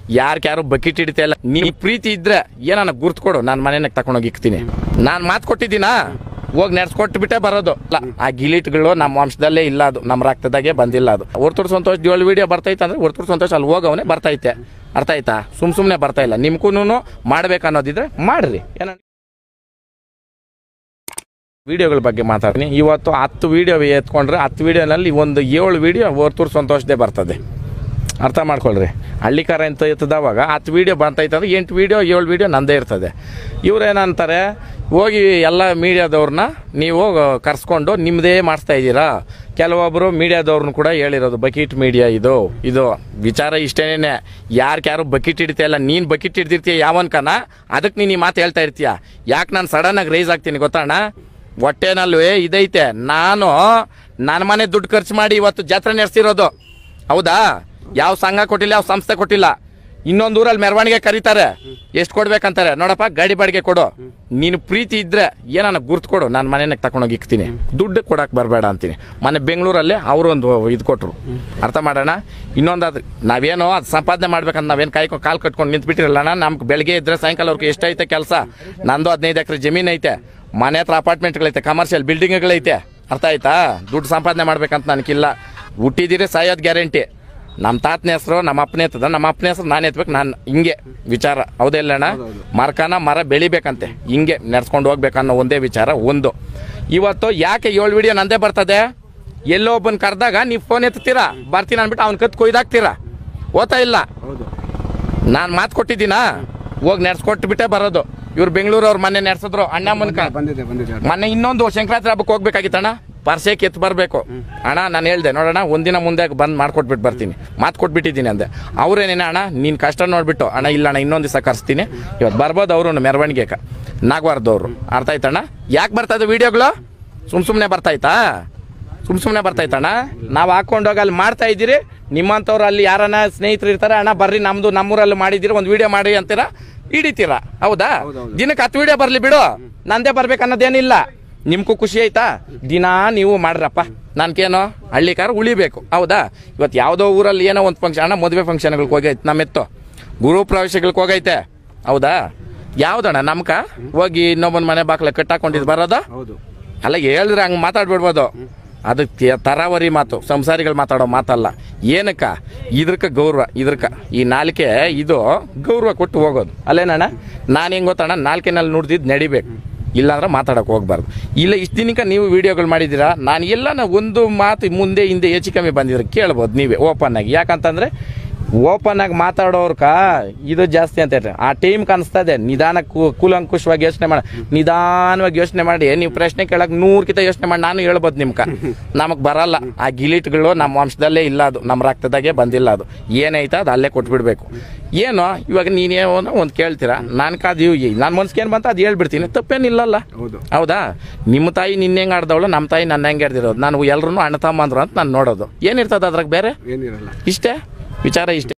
ಯಾರು ಬಕೆಟ್ ಹಿಡಿತಾ ಇಲ್ಲ ನೀ ಪ್ರೀತಿ ಇದ್ರೆ ಏನಾನ ಗುರ್ತು ಕೊಡು ನಾನು ಮನೆನಾಗ ತಗೊಂಡೋಗಿ ಇಕ್ತೀನಿ ನಾನು ಮಾತು ಕೊಟ್ಟಿದ್ದೀನಾ ಹೋಗಿ ನೆಡ್ಸ್ಕೊಟ್ಟು ಬಿಟ್ಟೆ ಬರೋದು ಅಲ್ಲ ಆ ಗಿಲಿಟ್ಗಳು ನಮ್ಮ ವಂಶದಲ್ಲೇ ಇಲ್ಲ ಅದು ನಮ್ಮ ರಕ್ತದಾಗೆ ಬಂದಿಲ್ಲ ಅದು ಹೊರ್ತೂರು ಸಂತೋಷ್ ಏಳು ವಿಡಿಯೋ ಬರ್ತೈತೆ ಅಂದ್ರೆ ಹೊರ್ತೂರು ಸಂತೋಷ್ ಅಲ್ಲಿ ಹೋಗವನೇ ಬರ್ತೈತೆ ಅರ್ಥ ಆಯ್ತಾ ಸುಮ್ ಸುಮ್ಮನೆ ಬರ್ತಾ ಇಲ್ಲ ನಿಮ್ಗೂ ಮಾಡ್ಬೇಕು ಅನ್ನೋದಿದ್ರೆ ಮಾಡ್ರಿ ಏನ ವಿಡಿಯೋಗಳ ಬಗ್ಗೆ ಮಾತಾಡ್ತೀನಿ ಇವತ್ತು ಹತ್ತು ವಿಡಿಯೋ ಎತ್ಕೊಂಡ್ರೆ ಹತ್ತು ವಿಡಿಯೋನಲ್ಲಿ ಒಂದು ಏಳು ವಿಡಿಯೋ ಹೊರ್ತೂರು ಸಂತೋಷದೇ ಬರ್ತದೆ ಅರ್ಥ ಮಾಡ್ಕೊಳ್ರಿ ಹಳ್ಳಿಕಾರ ಅಂತ ಇರ್ತದವಾಗ ಹತ್ತು ವೀಡಿಯೋ ಬಂತೈತೆ ಅಂದ್ರೆ ಎಂಟು ವೀಡಿಯೋ ಏಳು ವೀಡಿಯೋ ನಂದೇ ಇರ್ತದೆ ಇವ್ರೇನಂತಾರೆ ಹೋಗಿ ಎಲ್ಲ ಮೀಡಿಯಾದವ್ರನ್ನ ನೀವು ಕರ್ಸ್ಕೊಂಡು ನಿಮ್ಮದೇ ಮಾಡಿಸ್ತಾ ಇದ್ದೀರಾ ಕೆಲವೊಬ್ಬರು ಮೀಡಿಯಾದವ್ರನ್ನ ಕೂಡ ಹೇಳಿರೋದು ಬಕೀಟ್ ಮೀಡಿಯಾ ಇದು ಇದು ವಿಚಾರ ಇಷ್ಟೇನೆ ಯಾರು ಬಕೀಟ್ ಹಿಡಿತಾ ಇಲ್ಲ ನೀನು ಬಕೀಟ್ ಹಿಡ್ದಿರ್ತೀಯ ಯಾವನ್ಕನ ಅದಕ್ಕೆ ನೀನು ಈ ಮಾತು ಹೇಳ್ತಾ ಇರ್ತೀಯ ಯಾಕೆ ನಾನು ಸಡನ್ನಾಗಿ ರೈಸ್ ಆಗ್ತೀನಿ ಗೊತ್ತಣ್ಣ ಹೊಟ್ಟೆನಲ್ವೇ ಇದೈತೆ ನಾನು ನನ್ನ ಮನೆ ದುಡ್ಡು ಖರ್ಚು ಮಾಡಿ ಇವತ್ತು ಜಾತ್ರೆ ನಡೆಸಿರೋದು ಹೌದಾ ಯಾವ ಸಂಘ ಕೊಟ್ಟಿಲ್ಲ ಯಾವ ಸಂಸ್ಥೆ ಕೊಟ್ಟಿಲ್ಲ ಇನ್ನೊಂದು ಊರಲ್ಲಿ ಮೆರವಣಿಗೆ ಕರೀತಾರೆ ಎಷ್ಟು ಕೊಡ್ಬೇಕಂತಾರೆ ನೋಡಪ್ಪ ಗಾಡಿ ಬಾಡಿಗೆ ಕೊಡು ನೀನು ಪ್ರೀತಿ ಇದ್ರೆ ಏನಾನ ಗುರ್ತು ಕೊಡು ನಾನು ಮನೆನಾಗ ತಗೊಂಡೋಗಿ ಇಕ್ತೀನಿ ದುಡ್ಡು ಕೊಡಕ್ಕೆ ಬರಬೇಡ ಅಂತೀನಿ ಮೊನ್ನೆ ಬೆಂಗಳೂರಲ್ಲಿ ಅವರು ಒಂದು ಇದು ಕೊಟ್ಟರು ಅರ್ಥ ಮಾಡೋಣ ಇನ್ನೊಂದಾದ್ರೆ ನಾವೇನೋ ಅದು ಸಂಪಾದನೆ ಮಾಡ್ಬೇಕಂತ ನಾವೇನು ಕಾಯ್ಕೊ ಕಾಲು ಕಟ್ಕೊಂಡು ನಿಂತ್ಬಿಟ್ಟಿರಲ್ಲ ನಮ್ಗೆ ಬೆಳಗ್ಗೆ ಇದ್ರೆ ಸಾಯಂಕಾಲವರೆಗೂ ಎಷ್ಟೈತೆ ಕೆಲಸ ನಂದು ಹದಿನೈದು ಎಕರೆ ಜಮೀನು ಐತೆ ಮನೆ ಹತ್ರ ಅಪಾರ್ಟ್ಮೆಂಟ್ಗಳೈತೆ ಕಮರ್ಷಿಯಲ್ ಬಿಲ್ಡಿಂಗ್ಗಳೈತೆ ಅರ್ಥ ಆಯ್ತಾ ದುಡ್ಡು ಸಂಪಾದನೆ ಮಾಡ್ಬೇಕಂತ ನನಗಿಲ್ಲ ಹುಟ್ಟಿದಿರಿ ಸಾಯೋದು ಗ್ಯಾರಂಟಿ ನಮ್ಮ ತಾತನ ಹೆಸರು ನಮ್ಮ ಅಪ್ಪನ ಎತ್ತದ ನಮ್ಮ ಅಪ್ಪನ ಹೆಸರು ನಾನು ಎತ್ಬೇಕು ನಾನು ಹಿಂಗೆ ವಿಚಾರ ಹೌದೇ ಇಲ್ಲ ಅಣ್ಣ ಮರಕನ ಮರ ಬೆಳಿಬೇಕಂತೆ ಹಿಂಗೆ ನಡ್ಸ್ಕೊಂಡು ಹೋಗ್ಬೇಕನ್ನೋ ಒಂದೇ ವಿಚಾರ ಒಂದು ಇವತ್ತು ಯಾಕೆ ಏಳು ವಿಡಿಯೋ ನಂದೇ ಬರ್ತದೆ ಎಲ್ಲೋ ಒಬ್ಬನ ಕರೆದಾಗ ನೀವು ಫೋನ್ ಎತ್ತೀರಾ ಬರ್ತೀನಿ ಅಂದ್ಬಿಟ್ಟು ಅವ್ನ ಕತ್ ಕೊಯ್ದಾಕ್ತೀರಾ ಓದ್ತಾ ಇಲ್ಲ ಹೌದು ನಾನು ಮಾತು ಕೊಟ್ಟಿದ್ದೀನಾ ಹೋಗಿ ನಡ್ಸ್ಕೊಟ್ಟು ಬಿಟ್ಟೆ ಬರೋದು ಇವ್ರು ಬೆಂಗಳೂರು ಅವ್ರು ಮೊನ್ನೆ ನಡೆಸಿದ್ರು ಅಣ್ಣ ಮುನ್ಕ ಬಂದಿದೆ ಬಂದಿದೆ ಮೊನ್ನೆ ಇನ್ನೊಂದು ಸಂಕ್ರಾಂತಿ ಹಬ್ಬಕ್ಕೆ ಹೋಗ್ಬೇಕಾಗಿತ್ತಣ್ಣ ಪರ್ಸೆಗೆ ಎತ್ತು ಬರಬೇಕು ಅಣ್ಣ ನಾನು ಹೇಳ್ದೆ ನೋಡೋಣ ಒಂದಿನ ಮುಂದೆ ಬಂದು ಮಾಡ್ಕೊಟ್ಬಿಟ್ಟು ಬರ್ತೀನಿ ಮಾತು ಕೊಟ್ಬಿಟ್ಟಿದ್ದೀನಿ ಅಂದೆ ಅವ್ರೇನೇನ ಅಣ್ಣ ನೀನು ಕಷ್ಟ ನೋಡ್ಬಿಟ್ಟು ಅಣ್ಣ ಇಲ್ಲ ಅಣ್ಣ ಇನ್ನೊಂದು ದಿವಸ ಕರ್ಸ್ತೀನಿ ಇವತ್ತು ಬರ್ಬೋದು ಅವರು ಮೆರವಣಿಗೆ ನಾಗವಾರದವ್ರು ಅರ್ಥ ಆಯ್ತಣ್ಣ ಯಾಕೆ ಬರ್ತದೆ ವಿಡಿಯೋಗಳು ಸುಮ್ ಸುಮ್ಮನೆ ಬರ್ತಾಯ್ತಾ ಸುಮ್ ಸುಮ್ಮನೆ ಬರ್ತಾಯ್ತಣ್ಣ ನಾವು ಹಾಕೊಂಡೋಗಿ ಅಲ್ಲಿ ಮಾಡ್ತಾ ಇದ್ದೀರಿ ನಿಮ್ಮಂಥವ್ರು ಅಲ್ಲಿ ಯಾರನ್ನ ಸ್ನೇಹಿತರು ಇರ್ತಾರೆ ಅಣ್ಣ ಬರ್ರಿ ನಮ್ದು ನಮ್ಮೂರಲ್ಲಿ ಮಾಡಿದ್ದೀರಿ ಒಂದು ವಿಡಿಯೋ ಮಾಡಿ ಅಂತೀರಾ ಹಿಡಿತೀರಾ ಹೌದಾ ದಿನಕ್ಕೆ ಹತ್ತು ವಿಡಿಯೋ ಬರಲಿ ಬಿಡು ನಂದೇ ಬರ್ಬೇಕು ಅನ್ನೋದೇನಿಲ್ಲ ನಿಮ್ಗೂ ಖುಷಿ ಆಯ್ತಾ ದಿನಾ ನೀವು ಮಾಡ್ರಪ್ಪ ನನ್ಗೇನೋ ಹಳ್ಳಿ ಕಾರ್ ಉಳಿಬೇಕು ಹೌದಾ ಇವತ್ತು ಯಾವುದೋ ಊರಲ್ಲಿ ಏನೋ ಒಂದು ಫಂಕ್ಷನ್ ಅಣ್ಣ ಮದುವೆ ಫಂಕ್ಷನ್ಗಳಿಗೆ ಹೋಗೈತೆ ನಮ್ಮೆತ್ತು ಗುರು ಪ್ರವೇಶಗಳಿಗೆ ಹೋಗೈತೆ ಹೌದಾ ಯಾವ್ದಣ್ಣ ನಮ್ಕ ಹೋಗಿ ಇನ್ನೊಬ್ಬನ ಮನೆ ಬಾಕ್ಲ ಕಟ್ಟಾಕೊಂಡಿದ್ದು ಬರೋದಾ ಹೌದು ಅಲ್ಲ ಹೇಳಿದ್ರೆ ಹಂಗೆ ಮಾತಾಡ್ಬಿಡ್ಬೋದು ಅದಕ್ಕೆ ತರಾವರಿ ಮಾತು ಸಂಸಾರಿಗಳು ಮಾತಾಡೋ ಮಾತಲ್ಲ ಏನಕ್ಕ ಇದ್ರಕ ಗೌರವ ಇದ್ರಕ ಈ ನಾಲ್ಕೆ ಇದು ಗೌರವ ಕೊಟ್ಟು ಹೋಗೋದು ಅಲ್ಲೇನಣ್ಣ ನಾನು ಹೆಂಗೆ ಗೊತ್ತಣ್ಣ ನಾಲ್ಕೆನಲ್ಲಿ ನುಡ್ದಿದ್ದು ನಡಿಬೇಕು ಇಲ್ಲಾಂದ್ರೆ ಮಾತಾಡಕ್ಕೆ ಹೋಗ್ಬಾರ್ದು ಇಲ್ಲ ಇಷ್ಟು ದಿನಕ್ಕೆ ನೀವು ವಿಡಿಯೋಗಳು ಮಾಡಿದ್ದೀರಾ ನಾನು ಎಲ್ಲ ಒಂದು ಮಾತು ಮುಂದೆ ಹಿಂದೆ ಹೆಚ್ಚು ಕಮ್ಮಿ ಬಂದಿದ್ರೆ ಕೇಳ್ಬೋದು ನೀವೇ ಓಪನ್ ಆಗಿ ಯಾಕಂತಂದ್ರೆ ಓಪನ್ ಆಗಿ ಮಾತಾಡೋರ್ಕ ಇದು ಜಾಸ್ತಿ ಅಂತ ಹೇಳ್ತಾರೆ ಆ ಟೈಮ್ ಕಾಣಿಸ್ತದೆ ನಿಧಾನ ಕು- ಕೂಲಂಕುಷವಾಗಿ ಯೋಚನೆ ಮಾಡಿ ನಿಧಾನವಾಗಿ ಯೋಚನೆ ಮಾಡಿ ನೀವು ಪ್ರಶ್ನೆ ಕೇಳಕ್ ನೂರ್ಕಿತ ಯೋಚನೆ ಮಾಡಿ ನಾನು ಹೇಳ್ಬೋದು ನಿಮ್ಕ ನಮಗ್ ಬರಲ್ಲ ಆ ಗಿಲಿಟ್ಗಳು ನಮ್ಮ ವಂಶದಲ್ಲೇ ಇಲ್ಲ ಅದು ನಮ್ಮ ರಕ್ತದಾಗೆ ಬಂದಿಲ್ಲ ಅದು ಏನೈತೆ ಅದು ಅಲ್ಲೇ ಕೊಟ್ಬಿಡ್ಬೇಕು ಏನೋ ಇವಾಗ ನೀನೇನೋ ಒಂದು ಕೇಳ್ತೀರಾ ನಾನು ಕಾದು ನನ್ನ ಮನ್ಸಿಗೆ ಏನು ಬಂತ ಅದು ಹೇಳ್ಬಿಡ್ತೀನಿ ತಪ್ಪೇನಿಲ್ಲಲ್ಲ ಹೌದು ಹೌದಾ ನಿಮ್ಮ ತಾಯಿ ನಿನ್ನ ಹೆಂಗೆ ಆಡ್ದವಳು ನಮ್ಮ ತಾಯಿ ನನ್ನ ಹೆಂಗೆ ಆಡ್ದಿರೋದು ನಾನು ಎಲ್ಲರೂ ಅಣ್ಣ ತಮ್ಮಂದ್ರು ಅಂತ ನಾನು ನೋಡೋದು ಏನಿರ್ತದೆ ಅದ್ರಾಗ ಬೇರೆ ಏನಿರಲ್ಲ ಇಷ್ಟೇ ವಿಚಾರ ಇಷ್ಟೇ